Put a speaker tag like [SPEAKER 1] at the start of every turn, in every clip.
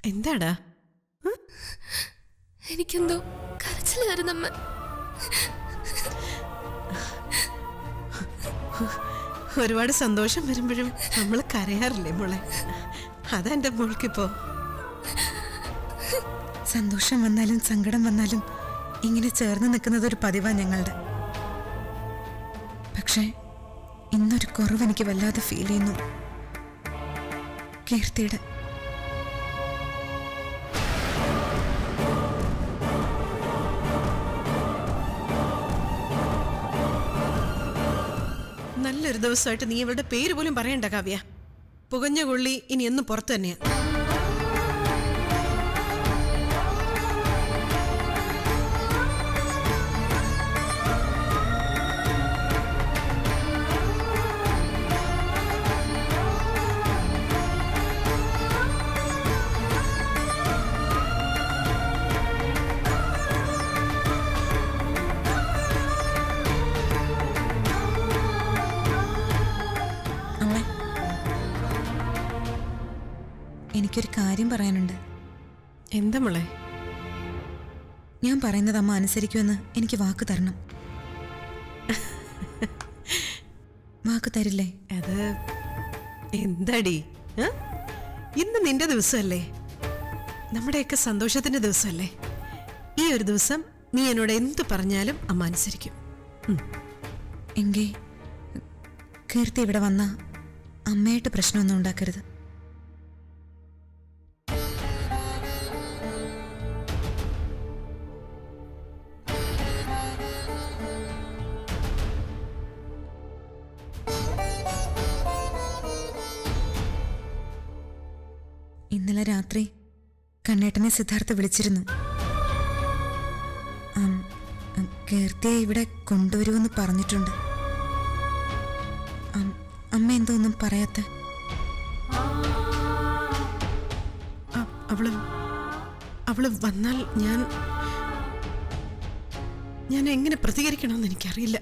[SPEAKER 1] എന്താടാ
[SPEAKER 2] എനിക്കെന്തോ കരച്ചിൽ വരുന്നമ്മ
[SPEAKER 1] ഒരുപാട് സന്തോഷം വരുമ്പോഴും നമ്മൾ കരയാറില്ലേ മോളെ അതാ എൻ്റെ മോൾക്കിപ്പോ
[SPEAKER 3] സന്തോഷം വന്നാലും സങ്കടം വന്നാലും ഇങ്ങനെ ചേർന്ന് നിൽക്കുന്നത് ഒരു പതിവാ ഞങ്ങളുടെ പക്ഷേ ഇന്നൊരു കുറവ് എനിക്ക് വല്ലാതെ ഫീൽ ചെയ്യുന്നു കീർത്തിയുടെ
[SPEAKER 1] നല്ലൊരു ദിവസമായിട്ട് നീ ഇവളുടെ പേര് പോലും പറയണ്ട കാവ്യ പുകഞ്ഞ കൊള്ളി ഇനി എന്നും പുറത്തു തന്നെയാ
[SPEAKER 3] അമ്മ എനിക്കൊരു കാര്യം പറയാനുണ്ട്
[SPEAKER 1] എന്താ മോളെ
[SPEAKER 3] ഞാൻ പറയുന്നത് അമ്മ അനുസരിക്കുമെന്ന് എനിക്ക് വാക്ക് തരണം വാക്ക് തരില്ലേ
[SPEAKER 1] അത് എന്താടി ഏ? ഇന്ന് നിന്റെ ദിവസമല്ലേ നമ്മുടെയൊക്കെ സന്തോഷത്തിന്റെ ദിവസമല്ലേ ഈ ഒരു ദിവസം നീ എന്നോട് എന്ത് പറഞ്ഞാലും അമ്മ അനുസരിക്കും ഉം.
[SPEAKER 3] എങ്കിൽ കീർത്തി ഇവിടെ വന്ന അമ്മയായിട്ട് പ്രശ്നമൊന്നും ഉണ്ടാക്കരുത് ഇന്നലെ രാത്രി കണ്ണേട്ടനെ സിദ്ധാർത്ഥ വിളിച്ചിരുന്നു ആം, ഉം, കീർത്തിയെ ഇവിടെ കൊണ്ടുവരുമെന്ന് പറഞ്ഞിട്ടുണ്ട് അം- അമ്മ എന്തോന്നും പറയാത്ത
[SPEAKER 1] അ- അവള് അവള് വന്നാൽ ഞാൻ ഞാൻ എങ്ങനെ പ്രതികരിക്കണമെന്ന് എനിക്കറിയില്ല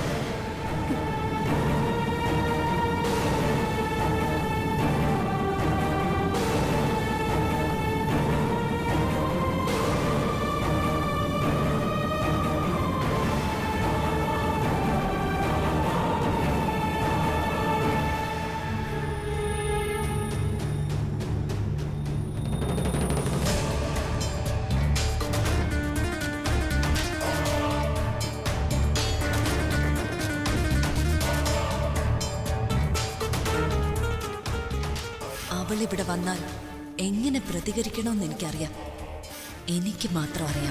[SPEAKER 4] അവൾ ഇവിടെ വന്നാൽ എങ്ങനെ പ്രതികരിക്കണമെന്ന് എനിക്കറിയാം എനിക്ക് മാത്രം അറിയാം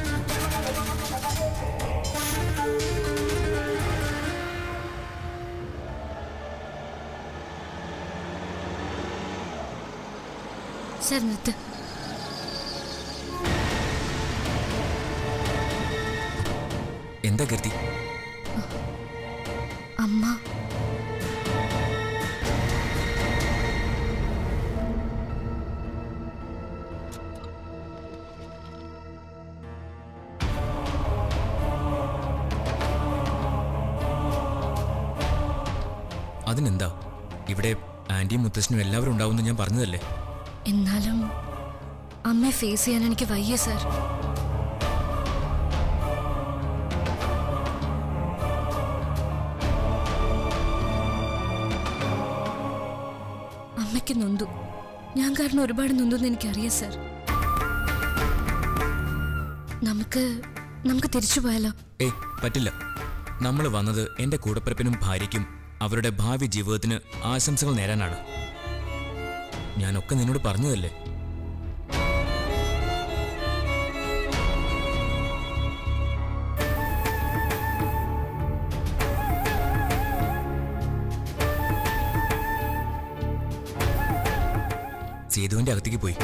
[SPEAKER 2] സാർ നിർത്ത്
[SPEAKER 5] എന്താ കീർത്തി
[SPEAKER 2] അമ്മ
[SPEAKER 5] അതിനെന്താ ഇവിടെ ആന്റിയും മുത്തശ്ശനും എല്ലാവരും ഉണ്ടാവുമെന്ന് ഞാൻ പറഞ്ഞതല്ലേ
[SPEAKER 2] എന്നാലും അമ്മയെ ഫേസ് ചെയ്യാൻ എനിക്ക് വയ്യ സാർ അമ്മയ്ക്ക് നൊന്തു ഞാൻ കാരണം ഒരുപാട് നൊന്തെന്ന് എനിക്കറിയാം സാർ നമുക്ക് നമുക്ക് തിരിച്ചു പോയാലോ
[SPEAKER 5] ഏയ് പറ്റില്ല നമ്മൾ വന്നത് എന്റെ കൂടപ്പിറപ്പിനും ഭാര്യയ്ക്കും അവരുടെ ഭാവി ജീവിതത്തിന് ആശംസകൾ നേരാനാണ് ഞാനൊക്കെ നിന്നോട് പറഞ്ഞതല്ലേ സേതുവിന്റെ അകത്തേക്ക് പോയി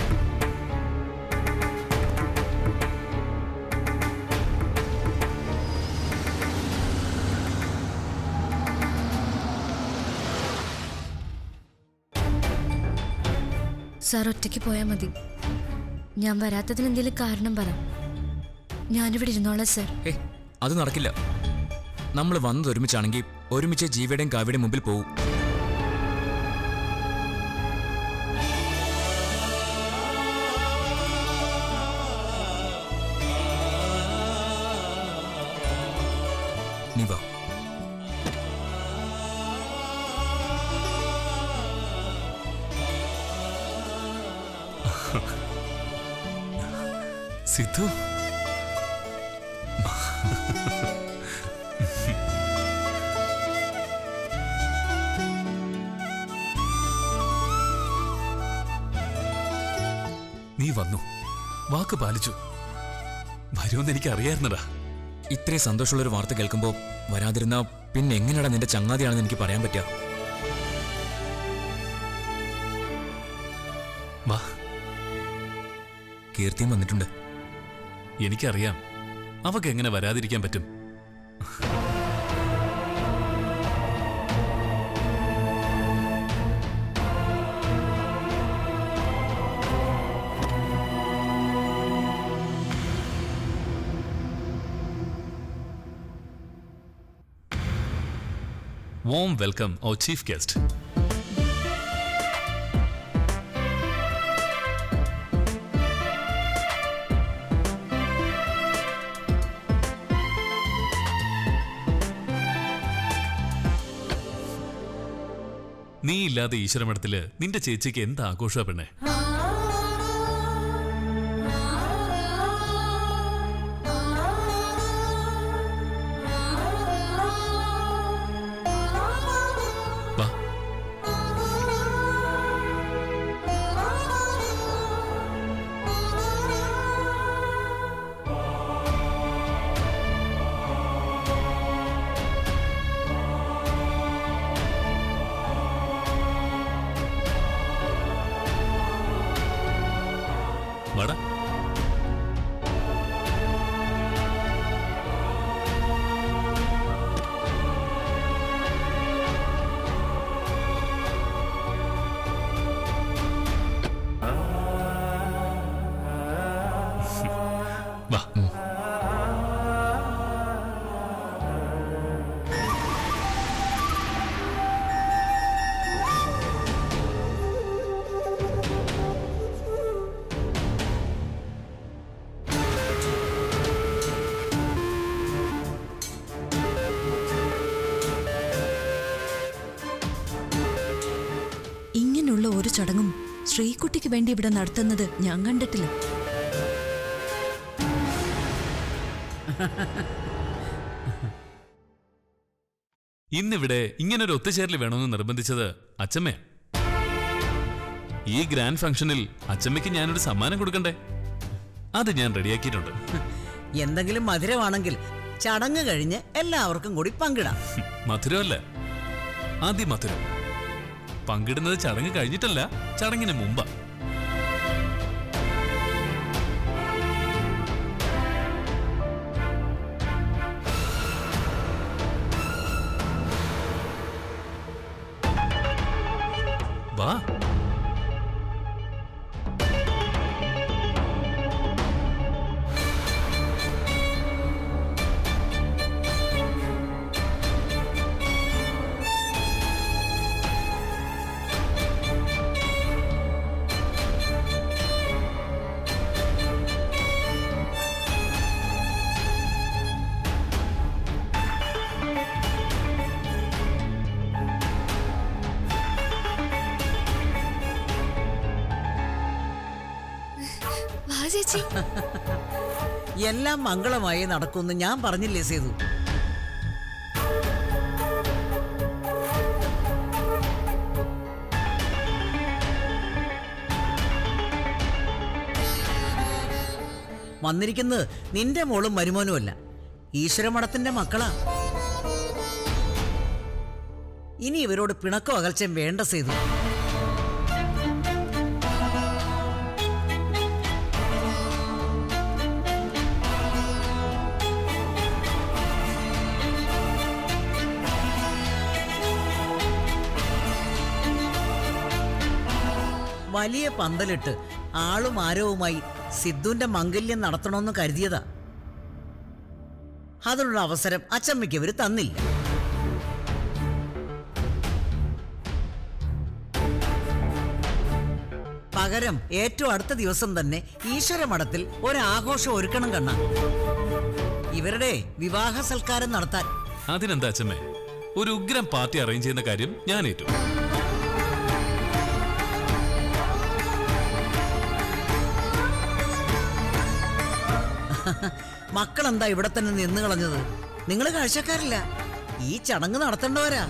[SPEAKER 2] സാർ ഒറ്റയ്ക്ക് പോയാൽ മതി ഞാൻ വരാത്തതിന് എന്തെങ്കിലും കാരണം പറ ഞാനിവിടെ ഇരുന്നോളാം സാർ
[SPEAKER 5] ഏ അത് നടക്കില്ല നമ്മൾ വന്നത് ഒരുമിച്ചാണെങ്കിൽ ഒരുമിച്ച് ജീവിയുടെയും കാവ്യയുടെയും മുമ്പിൽ പോവും നീ വാ
[SPEAKER 6] സിദ്ധു നീ വന്നു വാക്ക് പാലിച്ചു വരുമെന്ന് എനിക്ക് അറിയായിരുന്നടാ
[SPEAKER 5] ഇത്രയും സന്തോഷമുള്ള ഒരു വാർത്ത കേൾക്കുമ്പോൾ വരാതിരുന്ന പിന്നെ എങ്ങനെയാടാ നിന്റെ ചങ്ങാതിയാണെന്ന് എനിക്ക് പറയാൻ പറ്റുക
[SPEAKER 6] വാ
[SPEAKER 5] കീർത്തിയും വന്നിട്ടുണ്ട്
[SPEAKER 6] എനിക്കറിയാം അവക്ക് എങ്ങനെ വരാതിരിക്കാൻ പറ്റും warm welcome our chief guest നീ ഇല്ലാതെ ഈശ്വരമഠത്തില് നിന്റെ ചേച്ചിക്ക് എന്ത് ആഘോഷാ പെണ്ണെ വാ വാടാ വാ
[SPEAKER 4] ഇങ്ങനെയുള്ള ഒരു ചടങ്ങും ശ്രീകുട്ടിക്ക് വേണ്ടി ഇവിടെ നടത്തുന്നത് ഞാൻ കണ്ടിട്ടില്ല
[SPEAKER 6] ഇന്നിവിടെ ഇങ്ങനൊരു ഒത്തുചേരൽ വേണമെന്ന് നിർബന്ധിച്ചത് അച്ചമ്മ ഈ ഗ്രാൻഡ് ഫംഗ്ഷനിൽ അച്ചമ്മയ്ക്ക് ഞാനൊരു സമ്മാനം കൊടുക്കണ്ടേ അത് ഞാൻ റെഡിയാക്കിയിട്ടുണ്ട്
[SPEAKER 7] എന്തെങ്കിലും മധുരമാണെങ്കിൽ ചടങ്ങ് കഴിഞ്ഞ് എല്ലാവർക്കും കൂടി പങ്കിടാം
[SPEAKER 6] മധുരമല്ല അതിമധുരം പങ്കിടുന്നത് ചടങ്ങ് കഴിഞ്ഞിട്ടല്ല ചടങ്ങിന് മുമ്പാ വാ
[SPEAKER 2] വാ ചേച്ചി
[SPEAKER 7] എല്ലാം മംഗളമായി നടക്കുമെന്ന് ഞാൻ പറഞ്ഞില്ലേ സേതു വന്നിരിക്കുന്നത് നിന്റെ മോളും മരുമോനുമല്ല ഈശ്വരമഠത്തിന്റെ മക്കളാ ഇനി ഇവരോട് പിണക്കോ അകൽച്ചയും വേണ്ട സേതു വലിയ പന്തലിട്ട് ആളും ആരവുമായി സിദ്ധുവിന്റെ മംഗല്യം നടത്തണമെന്ന് കരുതിയതാ അതിനുള്ള അവസരം അച്ചമ്മയ്ക്ക് ഇവര് തന്നില്ല പകരം ഏറ്റവും അടുത്ത ദിവസം തന്നെ ഈശ്വര മഠത്തിൽ ഒരാഘോഷം ഒരുക്കണം കണ്ണ ഇവരുടെ വിവാഹ സൽക്കാരം നടത്താൻ
[SPEAKER 6] അതിനെന്താ അച്ഛമ്മേ ഒരു ഉഗ്രം പാർട്ടി അറേഞ്ച് ചെയ്യുന്ന കാര്യം ഞാൻ ഏറ്റു
[SPEAKER 7] മക്കളെന്താ ഇവിടെ തന്നെ നിന്ന് കളഞ്ഞത് നിങ്ങൾ കാഴ്ചക്കാരില്ല ഈ ചടങ്ങ് നടത്തേണ്ടവരാ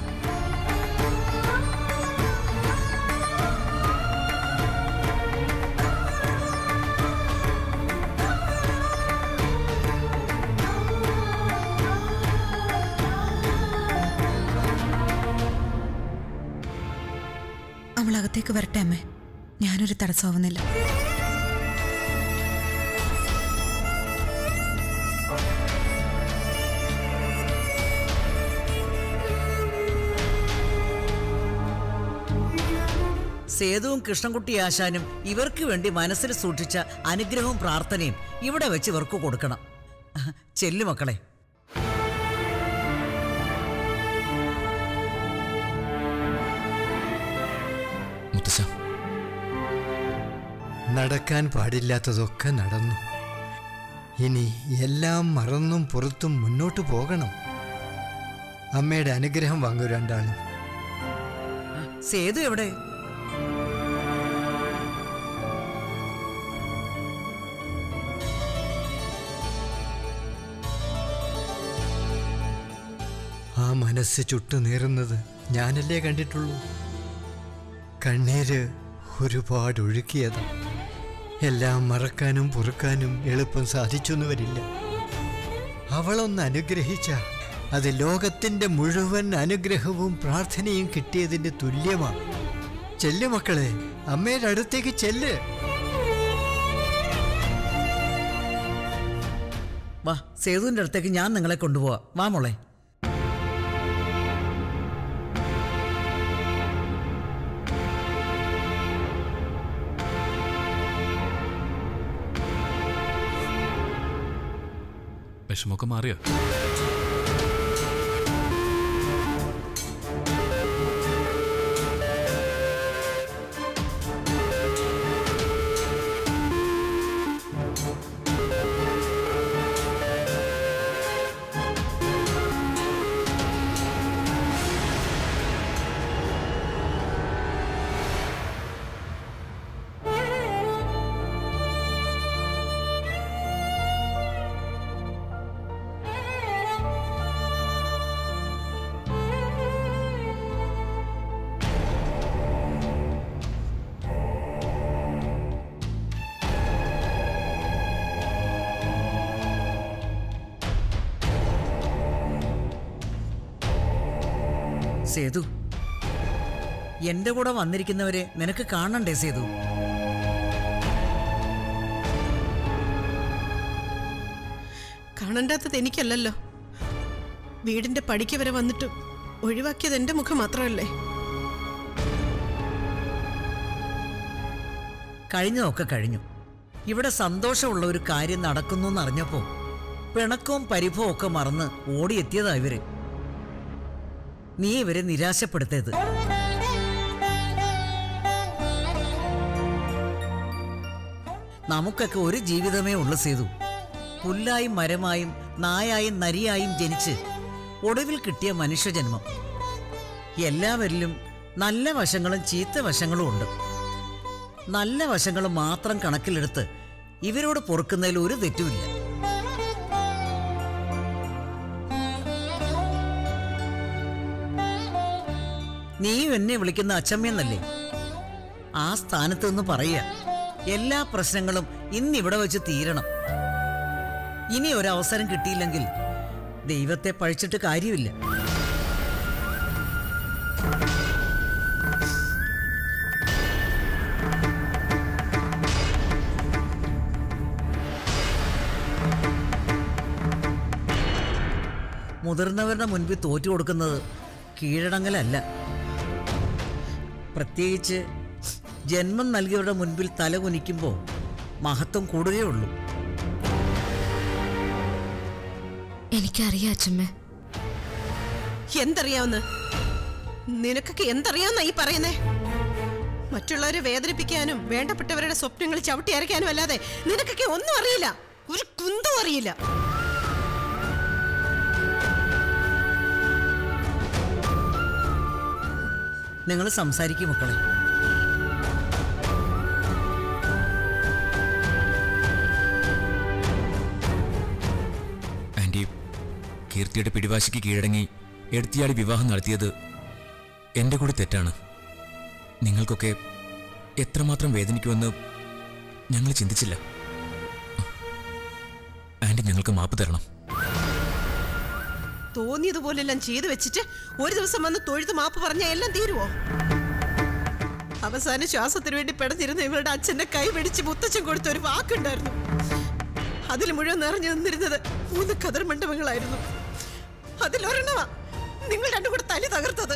[SPEAKER 3] അവൾ അകത്തേക്ക് വരട്ടെ അമ്മേ ഞാനൊരു തടസ്സമാവുന്നില്ല
[SPEAKER 7] സേതുവും കൃഷ്ണൻകുട്ടി ആശാനും ഇവർക്ക് വേണ്ടി മനസ്സിൽ സൂക്ഷിച്ച അനുഗ്രഹവും പ്രാർത്ഥനയും ഇവിടെ വെച്ച് ഇവർക്ക് കൊടുക്കണം ചെല്ലു മക്കളെ
[SPEAKER 5] മുത്തശ്ശ
[SPEAKER 8] നടക്കാൻ പാടില്ലാത്തതൊക്കെ നടന്നു ഇനി എല്ലാം മറന്നും പുറത്തും മുന്നോട്ട് പോകണം അമ്മയുടെ അനുഗ്രഹം വാങ്ങൂ രണ്ടാളും
[SPEAKER 7] സേതു എവിടെ
[SPEAKER 8] ആ മനസ്സ് ചുട്ടു നീറുന്നത് ഞാനല്ലേ കണ്ടിട്ടുള്ളൂ കണ്ണീര് ഒരുപാട് ഒഴുക്കിയതാ എല്ലാം മറക്കാനും പൊറുക്കാനും എളുപ്പം സാധിച്ചൊന്നു വരില്ല അവളൊന്ന് അനുഗ്രഹിച്ച അത് ലോകത്തിന്റെ മുഴുവൻ അനുഗ്രഹവും പ്രാർത്ഥനയും കിട്ടിയതിന്റെ തുല്യമാണ് ചെല്ലു മക്കളെ അമ്മയുടെ അടുത്തേക്ക് ചെല്ല്
[SPEAKER 7] വാ സേതുവിന്റെ അടുത്തേക്ക് ഞാൻ നിങ്ങളെ കൊണ്ടുപോവാ വാ മോളെ
[SPEAKER 6] വിഷമൊക്കെ മാറിയോ
[SPEAKER 7] സേതു എന്റെ കൂടെ വന്നിരിക്കുന്നവരെ നിനക്ക് കാണണ്ടേ സേതു
[SPEAKER 1] കാണണ്ടാത്തത് എനിക്കല്ലല്ലോ വീടിന്റെ പടിക്ക് വരെ വന്നിട്ടും ഒഴിവാക്കിയത് എന്റെ മുഖം മാത്രമല്ലേ
[SPEAKER 7] കഴിഞ്ഞതൊക്കെ കഴിഞ്ഞു ഇവിടെ സന്തോഷമുള്ള ഒരു കാര്യം നടക്കുന്നു എന്നറിഞ്ഞപ്പോ പിണക്കവും പരിഭവവും ഒക്കെ മറന്ന് ഓടിയെത്തിയതാ ഇവര് നീ ഇവരെ നിരാശപ്പെടുത്തരുത് നമുക്കൊക്കെ ഒരു ജീവിതമേ ഉള്ളു സേതു പുല്ലായും മരമായും നായായും നരിയായും ജനിച്ച് ഒടുവിൽ കിട്ടിയ മനുഷ്യജന്മം എല്ലാവരിലും നല്ല വശങ്ങളും ചീത്ത വശങ്ങളും ഉണ്ട് നല്ല വശങ്ങൾ മാത്രം കണക്കിലെടുത്ത് ഇവരോട് പൊറുക്കുന്നതിൽ ഒരു തെറ്റുമില്ല നീയും എന്നെ വിളിക്കുന്ന അച്ചമ്മയെന്നല്ലേ ആ സ്ഥാനത്ത് നിന്ന് പറയുക എല്ലാ പ്രശ്നങ്ങളും ഇന്നിവിടെ വെച്ച് തീരണം ഇനി ഒരവസരം കിട്ടിയില്ലെങ്കിൽ ദൈവത്തെ പഴിച്ചിട്ട് കാര്യമില്ല മുതിർന്നവരുടെ മുൻപിൽ തോറ്റു കൊടുക്കുന്നത് കീഴടങ്ങലല്ല പ്രത്യേകിച്ച് ജന്മം നൽകിയവരുടെ മുൻപിൽ തല കുനിക്കുമ്പോൾ മഹത്വം കൂടുകയുള്ളൂ
[SPEAKER 2] എനിക്കറിയാം അച്ഛമ്മേ
[SPEAKER 1] എന്തറിയാവുന്ന നിനക്കൊക്കെ എന്തറിയാവുന്ന ഈ പറയുന്നേ മറ്റുള്ളവരെ വേദനിപ്പിക്കാനും വേണ്ടപ്പെട്ടവരുടെ സ്വപ്നങ്ങൾ ചവിട്ടി അരയ്ക്കാനും അല്ലാതെ നിനക്കൊക്കെ ഒന്നും അറിയില്ല ഒരു കുന്തും അറിയില്ല
[SPEAKER 7] നിങ്ങൾ സംസാരിക്കും മക്കളെ
[SPEAKER 5] ആന്റി കീർത്തിയുടെ പിടിവാശിക്ക് കീഴടങ്ങി എടുത്തിയാടി വിവാഹം നടത്തിയത് എൻ്റെ കൂടി തെറ്റാണ് നിങ്ങൾക്കൊക്കെ എത്രമാത്രം വേദനിക്കുമെന്ന് ഞങ്ങൾ ചിന്തിച്ചില്ല ആന്റി ഞങ്ങൾക്ക് മാപ്പ് തരണം
[SPEAKER 1] തോന്നിയതുപോലെല്ലാം ചെയ്തു വെച്ചിട്ട് ഒരു ദിവസം വന്ന് തൊഴുത്ത് മാപ്പ് പറഞ്ഞാൽ എല്ലാം തീരുവോ അവസാന ശ്വാസത്തിന് വേണ്ടി പെടഞ്ഞിരുന്ന ഇവരുടെ അച്ഛന്റെ കൈ പിടിച്ച് മുത്തച്ഛൻ കൊടുത്ത ഒരു വാക്കുണ്ടായിരുന്നു അതിൽ മുഴുവൻ നിറഞ്ഞു നിന്നിരുന്നത് മൂന്ന് കതിർ മണ്ഡപങ്ങളായിരുന്നു അതിലൊരെണ്ണമാ നിങ്ങൾ രണ്ടും കൂടെ തലി തകർത്തത്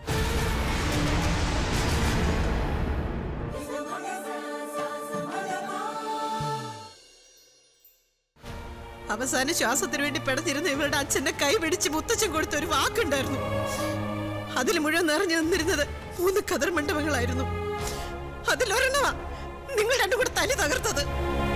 [SPEAKER 1] അവസാന ശ്വാസത്തിന് വേണ്ടി പെടഞ്ഞിരുന്ന ഇവരുടെ അച്ഛന്റെ കൈ പിടിച്ച് മുത്തച്ഛൻ കൊടുത്ത ഒരു വാക്കുണ്ടായിരുന്നു അതിൽ മുഴുവൻ നിറഞ്ഞു നിന്നിരുന്നത് മൂന്ന് കതിർ മണ്ഡപങ്ങളായിരുന്നു അതിലൊരെണ്ണമാ നിങ്ങൾ രണ്ടും കൂടെ തലി തകർത്തത്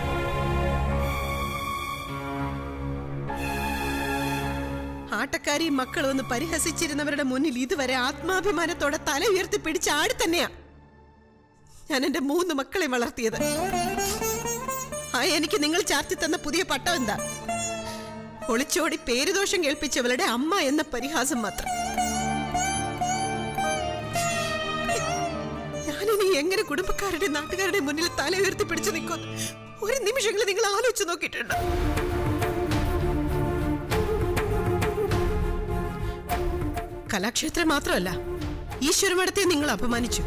[SPEAKER 1] ആട്ടക്കാരിയും മക്കളും ഒന്ന് പരിഹസിച്ചിരുന്നവരുടെ മുന്നിൽ ഇതുവരെ ആത്മാഭിമാനത്തോടെ തല ഉയർത്തി പിടിച്ച ആട് തന്നെയാ ഞാൻ എന്റെ മൂന്ന് മക്കളെ വളർത്തിയത് ആ എനിക്ക് നിങ്ങൾ ചാർത്തി തന്ന പുതിയ പട്ടം എന്താ ഒളിച്ചോടി പേരുദോഷം കേൾപ്പിച്ചവളുടെ അമ്മ എന്ന പരിഹാസം മാത്രം ഞാനിനി എങ്ങനെ കുടുംബക്കാരുടെ നാട്ടുകാരുടെ മുന്നിൽ തല ഉയർത്തി പിടിച്ചു നിൽക്കും ഒരു നിമിഷങ്ങളിൽ നിങ്ങൾ ആലോചിച്ച് നോക്കിയിട്ടുണ്ടോ കലാക്ഷേത്രം മാത്രമല്ല ഈശ്വരമഠത്തെ നിങ്ങൾ അപമാനിച്ചു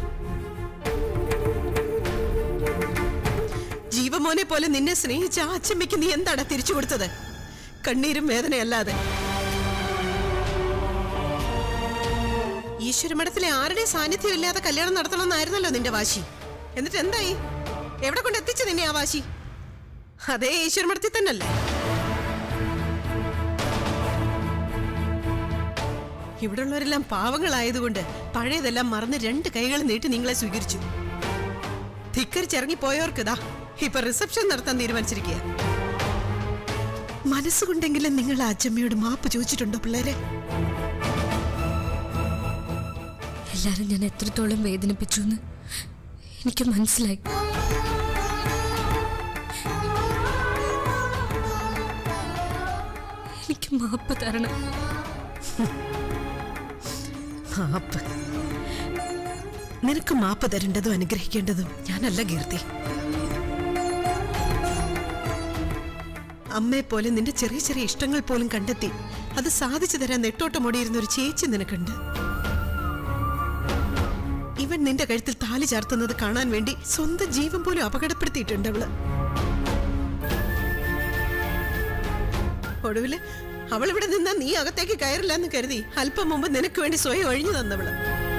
[SPEAKER 1] ജീവമോനെ പോലെ നിന്നെ സ്നേഹിച്ച ആ അച്ഛമ്മയ്ക്ക് നീ എന്താണ് തിരിച്ചു കൊടുത്തത് കണ്ണീരും വേദനയല്ലാതെ ഈശ്വരമഠത്തിലെ ആരുടെ സാന്നിധ്യം ഇല്ലാതെ കല്യാണം നടത്തണമെന്നായിരുന്നല്ലോ നിന്റെ വാശി എന്നിട്ട് എന്തായി എവിടെ കൊണ്ട് എത്തിച്ചു നിന്നെ ആ വാശി അതേ ഈശ്വരമഠത്തിൽ തന്നല്ലേ ഇവിടെയുള്ളവരെല്ലാം പാവങ്ങളായതുകൊണ്ട് പഴയതെല്ലാം മറന്ന് രണ്ട് കൈകൾ നീട്ടി നിങ്ങളെ സ്വീകരിച്ചു ധിക്കരിച്ചിറങ്ങിപ്പോയവർക്ക് ഇതാ ഇപ്പൊ റിസപ്ഷൻ നടത്താൻ തീരുമാനിച്ചിരിക്കുക മനസ്സുകൊണ്ടെങ്കിലും നിങ്ങൾ ആ അച്ഛമ്മയോട് മാപ്പ് ചോദിച്ചിട്ടുണ്ടോ പിള്ളേരെ
[SPEAKER 2] എല്ലാരും ഞാൻ എത്രത്തോളം വേദനിപ്പിച്ചു എന്ന് എനിക്ക് മനസ്സിലായി എനിക്ക് മാപ്പ് തരണം
[SPEAKER 1] മാപ്പ് നിനക്ക് മാപ്പ് തരേണ്ടതും അനുഗ്രഹിക്കേണ്ടതും ഞാനല്ല കീർത്തി അമ്മയെ പോലെ നിന്റെ ചെറിയ ചെറിയ ഇഷ്ടങ്ങൾ പോലും കണ്ടെത്തി അത് സാധിച്ചു തരാൻ നെട്ടോട്ടമോടിയിരുന്ന ഒരു ചേച്ചി നിനക്കുണ്ട് ഇവൻ നിന്റെ കഴുത്തിൽ താലി ചാർത്തുന്നത് കാണാൻ വേണ്ടി സ്വന്തം ജീവൻ പോലും അപകടപ്പെടുത്തിയിട്ടുണ്ട് അവള് ഒടുവില് അവൾ ഇവിടെ നിന്നാ നീ അകത്തേക്ക് കയറില്ല എന്ന് കരുതി അല്പം മുമ്പ് നിനക്ക് വേണ്ടി സ്വയം ഒഴിഞ്ഞു തന്നവള്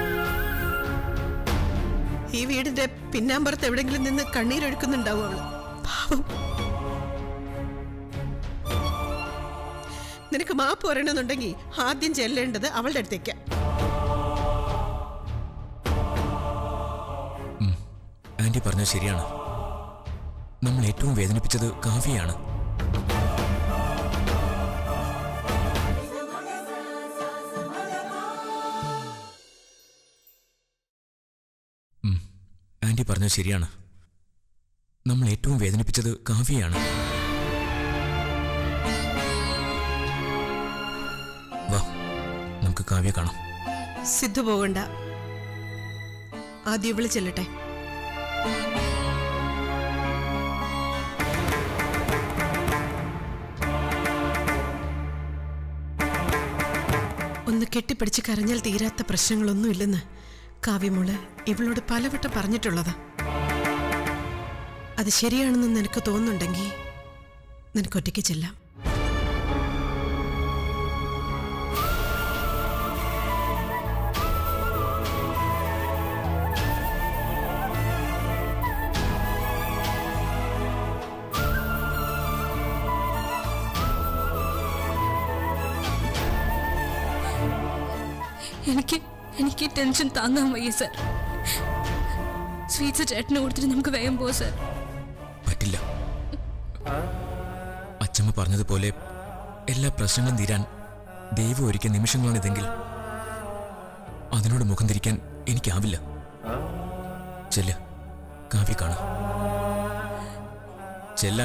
[SPEAKER 1] ഈ വീടിന്റെ പിന്നാമ്പുറത്ത് എവിടെങ്കിലും നിന്ന് കണ്ണീരൊഴുക്കുന്നുണ്ടാവും അവള് പാവം നിനക്ക് മാപ്പ് പറയണമെന്നുണ്ടെങ്കിൽ ആദ്യം ചെല്ലേണ്ടത് അവളുടെ അടുത്തേക്ക്
[SPEAKER 5] ആന്റി പറഞ്ഞത് ശരിയാണ് നമ്മൾ ഏറ്റവും വേദനിപ്പിച്ചത് കാവ്യയാണ് ഉം, ആന്റി പറഞ്ഞത് ശരിയാണ് നമ്മൾ ഏറ്റവും വേദനിപ്പിച്ചത് കാവ്യയാണ് വാ നമുക്ക് കാവ്യ കാണാം
[SPEAKER 1] സിദ്ധു പോകണ്ട ആദ്യം ഇവള് ചെല്ലട്ടെ ഒന്ന് കെട്ടിപ്പിടിച്ച് കരഞ്ഞാൽ തീരാത്ത പ്രശ്നങ്ങളൊന്നുമില്ലെന്ന് കാവ്യമോള് ഇവളോട് പലവട്ടം പറഞ്ഞിട്ടുള്ളതാ അത് ശരിയാണെന്ന് നിനക്ക് തോന്നുന്നുണ്ടെങ്കിൽ നിനക്ക് ഒറ്റയ്ക്ക് ചെല്ലാം
[SPEAKER 2] എനിക്ക് എനിക്ക് ഈ ടെൻഷൻ താങ്ങാൻ വയ്യ സർ സ്വീറ്റ്സ് ചേട്ടന് കൊടുത്തിട്ട് നമുക്ക് വേഗം പോവാം സർ
[SPEAKER 5] പറ്റില്ല അച്ചമ്മ പറഞ്ഞതുപോലെ എല്ലാ പ്രശ്നങ്ങളും തീരാൻ ദൈവം ഒരുക്കിയ നിമിഷങ്ങളാണിതെങ്കിൽ അതിന് നിന്നോട് മുഖം തിരിക്കാൻ എനിക്കാവില്ല ചെല്ല് കാവ്യ കാണാം ചെല്ലാൻ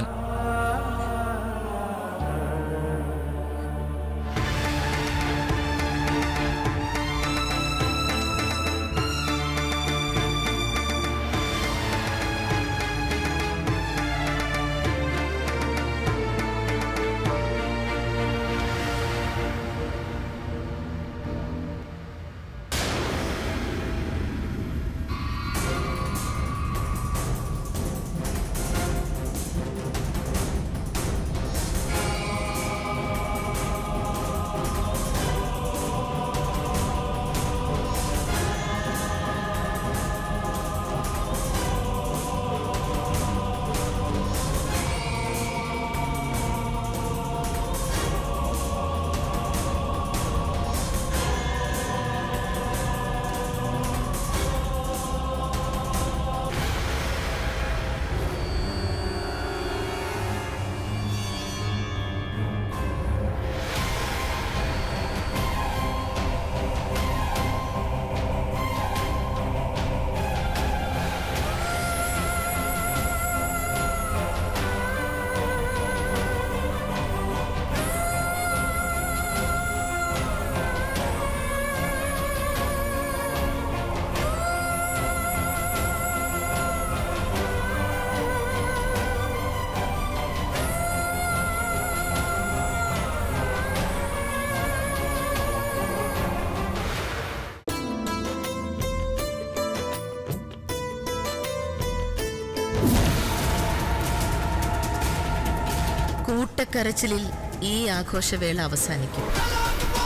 [SPEAKER 9] കൂട്ടക്കരച്ചിലിൽ ഈ ആഘോഷവേള അവസാനിക്കും